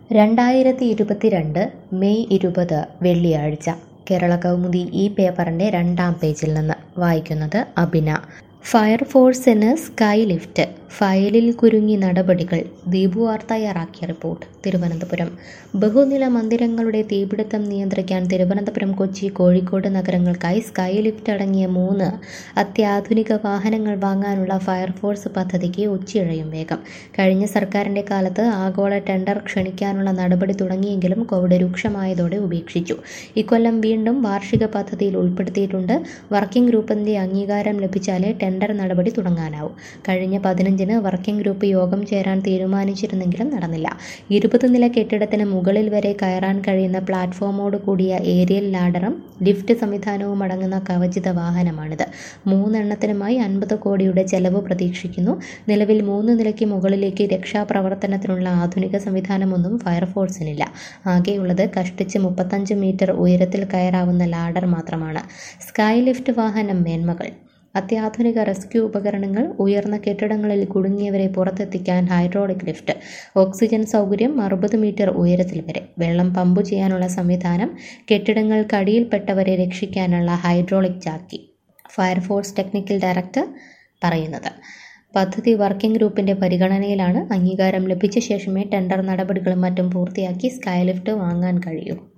രണ്ടായിരത്തി ഇരുപത്തിരണ്ട് മെയ് ഇരുപത് വെള്ളിയാഴ്ച കേരള കൗമുദി ഈ പേപ്പറിൻ്റെ രണ്ടാം പേജിൽ നിന്ന് വായിക്കുന്നത് അബിന ഫയർഫോഴ്സിന് സ്കൈ ലിഫ്റ്റ് ഫയലിൽ കുരുങ്ങി നടപടികൾ ദീപു ആർ തയ്യാറാക്കിയ റിപ്പോർട്ട് തിരുവനന്തപുരം ബഹുനില മന്ദിരങ്ങളുടെ തീപിടുത്തം നിയന്ത്രിക്കാൻ തിരുവനന്തപുരം കൊച്ചി കോഴിക്കോട് നഗരങ്ങൾക്കായി സ്കൈ ലിഫ്റ്റ് അടങ്ങിയ മൂന്ന് അത്യാധുനിക വാഹനങ്ങൾ വാങ്ങാനുള്ള ഫയർഫോഴ്സ് പദ്ധതിക്ക് ഉച്ചയിഴയും വേഗം കഴിഞ്ഞ സർക്കാരിൻ്റെ കാലത്ത് ആഗോള ടെൻഡർ ക്ഷണിക്കാനുള്ള നടപടി തുടങ്ങിയെങ്കിലും കോവിഡ് രൂക്ഷമായതോടെ ഉപേക്ഷിച്ചു ഇക്കൊല്ലം വീണ്ടും വാർഷിക പദ്ധതിയിൽ ഉൾപ്പെടുത്തിയിട്ടുണ്ട് വർക്കിംഗ് ഗ്രൂപ്പിന്റെ അംഗീകാരം ലഭിച്ചാലേ ടെൻഡർ നടപടി തുടങ്ങാനാവൂ കഴിഞ്ഞ പതിനഞ്ചിന് വർക്കിംഗ് ഗ്രൂപ്പ് യോഗം ചേരാൻ തീരുമാനിച്ചിരുന്നെങ്കിലും നടന്നില്ല ഇരുപത് നില കെട്ടിടത്തിന് മുകളിൽ വരെ കയറാൻ കഴിയുന്ന പ്ലാറ്റ്ഫോമോട് കൂടിയ ഏരിയൽ ലാഡറും ലിഫ്റ്റ് സംവിധാനവും അടങ്ങുന്ന കവചിത വാഹനമാണിത് മൂന്നെണ്ണത്തിനുമായി അൻപത് കോടിയുടെ ചെലവ് പ്രതീക്ഷിക്കുന്നു നിലവിൽ മൂന്ന് നിലയ്ക്ക് മുകളിലേക്ക് രക്ഷാപ്രവർത്തനത്തിനുള്ള ആധുനിക സംവിധാനമൊന്നും ഫയർഫോഴ്സിനില്ല ആകെയുള്ളത് കഷ്ടിച്ച് മുപ്പത്തഞ്ച് മീറ്റർ ഉയരത്തിൽ കയറാവുന്ന ലാഡർ മാത്രമാണ് സ്കൈ ലിഫ്റ്റ് വാഹനം മേന്മകൾ അത്യാധുനിക റെസ്ക്യൂ ഉപകരണങ്ങൾ ഉയർന്ന കെട്ടിടങ്ങളിൽ കുടുങ്ങിയവരെ പുറത്തെത്തിക്കാൻ ഹൈഡ്രോളിക് ലിഫ്റ്റ് ഓക്സിജൻ സൗകര്യം അറുപത് മീറ്റർ ഉയരത്തിൽ വരെ വെള്ളം പമ്പ് ചെയ്യാനുള്ള സംവിധാനം കെട്ടിടങ്ങൾക്കടിയിൽപ്പെട്ടവരെ രക്ഷിക്കാനുള്ള ഹൈഡ്രോളിക് ചാക്കി ഫയർഫോഴ്സ് ടെക്നിക്കൽ ഡയറക്ടർ പറയുന്നത് പദ്ധതി വർക്കിംഗ് ഗ്രൂപ്പിന്റെ പരിഗണനയിലാണ് അംഗീകാരം ലഭിച്ച ശേഷമേ ടെൻഡർ നടപടികളും മറ്റും പൂർത്തിയാക്കി സ്കൈ ലിഫ്റ്റ് വാങ്ങാൻ കഴിയൂ